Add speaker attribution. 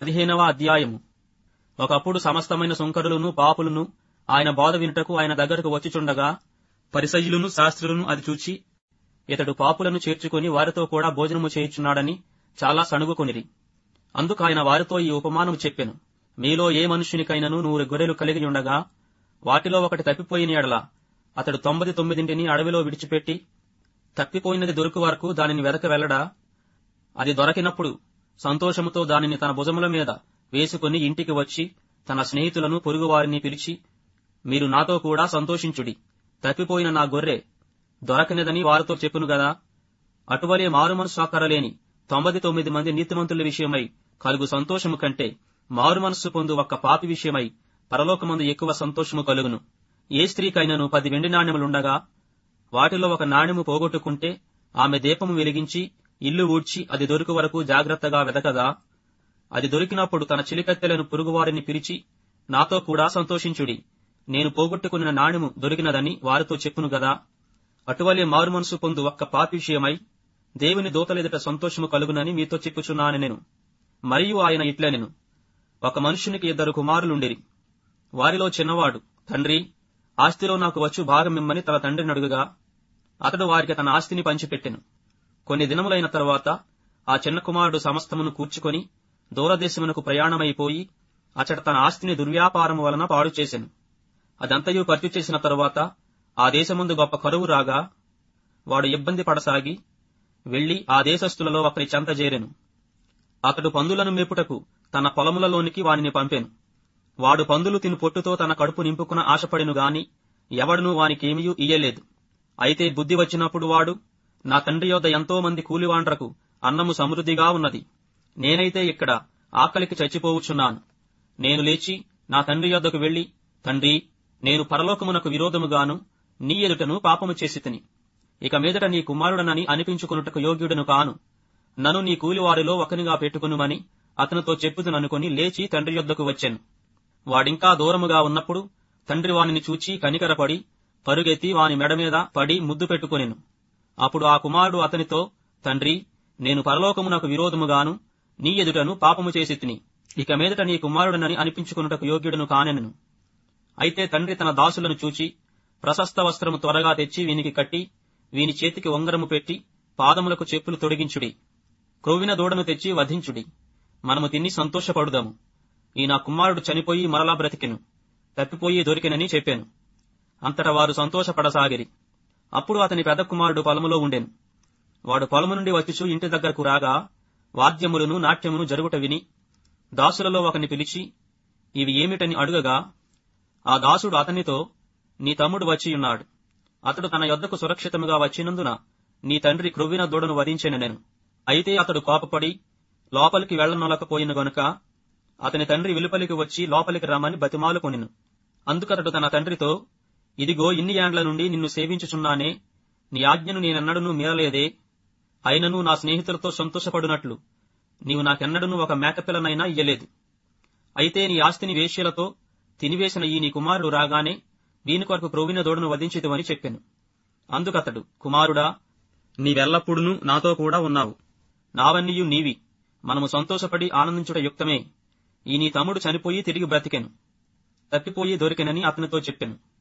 Speaker 1: పదిహేనవ అధ్యాయము ఒకప్పుడు సమస్తమైన సుంకరులను పాపులను ఆయన బోధ వినుటకు ఆయన దగ్గరకు వచ్చిచుండగా పరిసయ్యులను శాస్త్రులను అది చూచి ఇతడు పాపులను చేర్చుకొని వారితో కూడా భోజనము చేయుచున్నాడని చాలా సణుగుకొనిరి అందుకు ఆయన వారితో ఈ ఉపమానము చెప్పెను మీలో ఏ మనుష్యునికైనను నూరు గొర్రెలు కలిగి ఉండగా వాటిలో ఒకటి తప్పిపోయిన ఎడల అతడు తొంభది తొమ్మిదింటిని అడవిలో విడిచిపెట్టి తప్పిపోయినది దొరుకు వరకు దానిని వెదక వెళ్ళడా అది దొరకినప్పుడు సంతోషముతో దానిని తన భుజముల మీద వేసుకుని ఇంటికి వచ్చి తన స్నేహితులను పొరుగువారిని పిలిచి మీరు నాతో కూడా సంతోషించుడి తప్పిపోయిన నా గొర్రె దొరకనిదని వారితో చెప్పును గదా అటువలే మారుమనసు ఆకరలేని తొంభది తొమ్మిది మంది నీతిమంతుల విషయమై కలుగు సంతోషము కంటే మారుమనస్సు పొందు ఒక్క పాపి విషయమై పరలోకమందు ఎక్కువ సంతోషము కలుగును ఏ స్త్రీకైనను పది వెండి నాణ్యములుండగా వాటిలో ఒక నాణ్యము పోగొట్టుకుంటే ఆమె దీపము వెలిగించి ఇల్లు ఊడ్చి అది దొరికి వరకు జాగ్రత్తగా వెదకదా అది దొరికినప్పుడు తన చిలికత్తెలను పొరుగువారిని పిలిచి నాతో కూడా సంతోషించుడి నేను పోగొట్టుకున్న నాణ్యము దొరికినదని వారితో చెప్పును గదా అటువలే మారుమనసు పొందు ఒక్క పాపి విషయమై దేవుని దూతలెదుట సంతోషము కలుగునని మీతో చెప్పుచున్నాను నేను మరియు ఆయన ఇట్లనెను ఒక మనుషునికి ఇద్దరు కుమారులుండిరి వారిలో చిన్నవాడు తండ్రి ఆస్తిలో నాకు వచ్చు భాగమిమ్మని తన తండ్రిని అడుగుగా అతడు వారికి తన ఆస్తిని పంచిపెట్టెను కొన్ని దినములైన తరువాత ఆ చిన్న కుమారుడు సమస్తమును కూర్చుకొని దూరదేశమునకు ప్రయాణమైపోయి అచట తన ఆస్తిని దుర్వ్యాపారము వలన పాడు చేసెను అదంతయు ఖర్చు చేసిన తరువాత ఆ దేశముందు గొప్ప కరువు రాగా వాడు ఇబ్బంది పడసాగి వెళ్లి ఆ దేశస్థులలో ఒకరి చెంత చేరెను అతడు పందులను మేపుటకు తన పొలములలోనికి వానిని పంపెను వాడు పందులు తిను పొట్టుతో తన కడుపు నింపుకున్న ఆశపడిను గాని ఎవడునూ వానికేమియూ ఇయ్యలేదు అయితే బుద్ధి వచ్చినప్పుడు వాడు నా తండ్రి యొద్ద ఎంతో మంది కూలివాండ్రకు అన్నము సమృద్ధిగా ఉన్నది నేనైతే ఇక్కడ ఆకలికి చచ్చిపోవచ్చున్నాను నేను లేచి నా తండ్రి యొద్దకు వెళ్లి తండ్రి నేను పరలోకమునకు విరోధముగాను నీ ఎదుటను పాపము చేసి తిని ఇక మీదట నీ కుమారుడనని అనిపించుకున్నటకు యోగ్యుడను కాను నన్ను నీ కూలివారిలో ఒకనిగా పెట్టుకునుమని అతనితో చెప్పుదుననుకొని లేచి తండ్రి యొద్దకు వచ్చాను వాడింకా దూరముగా ఉన్నప్పుడు తండ్రి వానిని చూచి కనికరపడి పరుగెత్తి వాని మెడ మీద పడి ముద్దు పెట్టుకొనెను అప్పుడు ఆ కుమారుడు అతనితో తండ్రి నేను పరలోకమునకు విరోధముగాను నీ ఎదుటను పాపము చేసి తిని ఇక మీదట నీ కుమారుడనని అనిపించుకున్నటకు యోగ్యుడను కానెను అయితే తండ్రి తన దాసులను చూచి ప్రశస్త వస్త్రము త్వరగా తెచ్చి వీనికి కట్టి వీని చేతికి ఉంగరము పెట్టి పాదములకు చెప్పులు తొడిగించుడి క్రొవ్విన దూడను తెచ్చి వధించుడి మనము తిని సంతోషపడుదాము ఈ నా కుమారుడు చనిపోయి మరలా బ్రతికెను తప్పిపోయి దొరికెనని చెప్పాను అంతటా వారు సంతోషపడసాగిరి అప్పుడు అతని పెద్ద కుమారుడు పొలములో ఉండెను వాడు పొలము నుండి వచ్చుచు ఇంటి దగ్గరకు రాగా వాద్యములను నాట్యమును జరుగుట విని దాసులలో ఒకని పిలిచి ఇవి ఏమిటని అడుగగా ఆ దాసుడు అతనితో నీ తమ్ముడు వచ్చియున్నాడు అతడు తన యొద్దకు సురక్షితముగా వచ్చినందున నీ తండ్రి క్రొవ్విన దూడను వధించెను నేను అయితే అతడు కోపపడి లోపలికి వెళ్లనొలకపోయిన గనుక అతని తండ్రి వెలుపలికి వచ్చి లోపలికి రమ్మని బతిమాలుకొనెను అందుకతడు తన తండ్రితో ఇదిగో ఇన్ని ఏండ్ల నుండి నిన్ను సేవించుచున్నానే నీ ఆజ్ఞను నేనెన్నడూ మీరలేదే అయినను నా స్నేహితులతో సంతోషపడునట్లు నీవు నాకెన్నడను ఒక మేకపిల్లనైనా ఇయ్యలేదు అయితే నీ ఆస్తిని వేశ్యలతో తినివేసిన ఈ నీ కుమారుడు రాగానే వీని కొరకు క్రొవ్విన దూడను వధించితువని చెప్పాను అందుకతడు కుమారుడా నీవెల్లప్పుడును నాతో కూడా ఉన్నావు నావన్నీయు నీవి మనము సంతోషపడి ఆనందించుట యుక్తమే ఈ నీ తమ్ముడు చనిపోయి తిరిగి బ్రతికెను తప్పిపోయి దొరికెనని అతనితో చెప్పాను